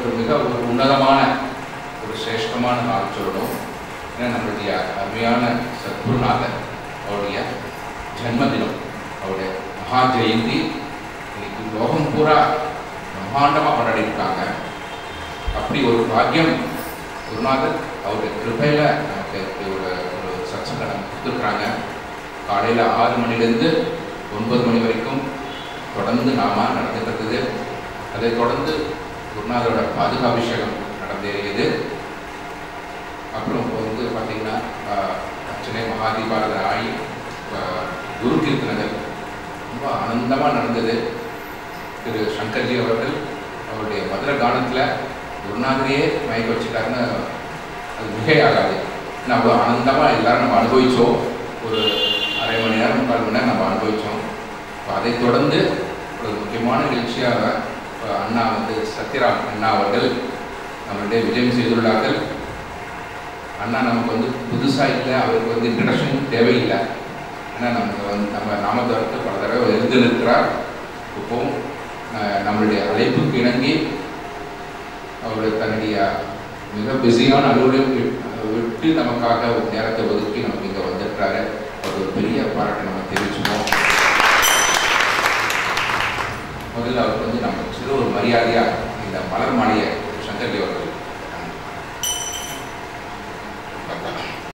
ஒரு மிக ஒரு உன்னதமான ஒரு சிரேஷ்டமான நாள் சொல்லணும் ஏன்னா நம்மளுடைய அருமையான சத்குருநாதர் அவருடைய ஜென்மதினம் அவருடைய மகா ஜெயந்தி இன்னைக்கு லோகம் பூரா பிரம்மாண்டமாக கொண்டாடி இருக்காங்க அப்படி ஒரு பாக்கியம் குருநாதர் அவருடைய கிருபையில் நமக்கு இப்படி ஒரு ஒரு சத்சங்க நமக்கு கொடுத்துருக்குறாங்க காலையில் ஆறு மணிலேருந்து ஒன்பது மணி வரைக்கும் தொடர்ந்து நாம நடந்துட்டு இருக்குது அதைத் தொடர்ந்து குருநாதரோட பாதுகாபிஷேகம் நடந்தேறியது அப்புறம் இப்போ வந்து பார்த்தீங்கன்னா ஆஹ், அர்ச்சனை மகாதீபாரதனை ஆகி ஆஹ், குரு கீர்த்தனங்கள் ரொம்ப ஆனந்தமாக நடந்தது திரு சங்கர்ஜி அவர்கள் அவருடைய மதுர கானத்தில் குருநாதரையே மயக்க வச்சுட்டாருன்னு அது மிகையாகாது ஏன்னா அவ்வளோ ஆனந்தமாக எல்லாரும் நம்ம அனுபவித்தோம் ஒரு அரை மணி நேரம் முக்கால் மணி நேரம் நம்ம அனுபவித்தோம் இப்போ அதைத் தொடர்ந்து ஒரு முக்கியமான நிகழ்ச்சியாக இப்ப அண்ணா வந்து சத்யராம் அண்ணா அவர்கள் நம்மளுடைய விஜயம் செய்துள்ளார்கள் அண்ணா நமக்கு வந்து புதுசாக இல்லை அவருக்கு வந்து இன்ட்ரடக்ஷன் தேவையில்லை ஏன்னா நமக்கு வந்து நம்ம நாமதற்கு பல தடவை இருந்து நிற்கிறார் இப்போவும் அஹ், நம்மளுடைய அழைப்புக்கு இணங்கி அவருடைய தன்னுடைய மிக பிஸியான அலுவலகம் விட்- விட்டு நமக்காக ஒரு நேரத்தை ஒதுக்கி நமக்கு இங்கே வந்திருக்கிறாரு அவர் ஒரு பெரிய பாராட்டை நம்ம தெரிவிச்சுப்போம் முதல்ல அவருக்கு வந்து நம்ம சிறு ஒரு மரியாதையாக இந்த மலர் மாலையை சங்கர்ஜி அவர்கள்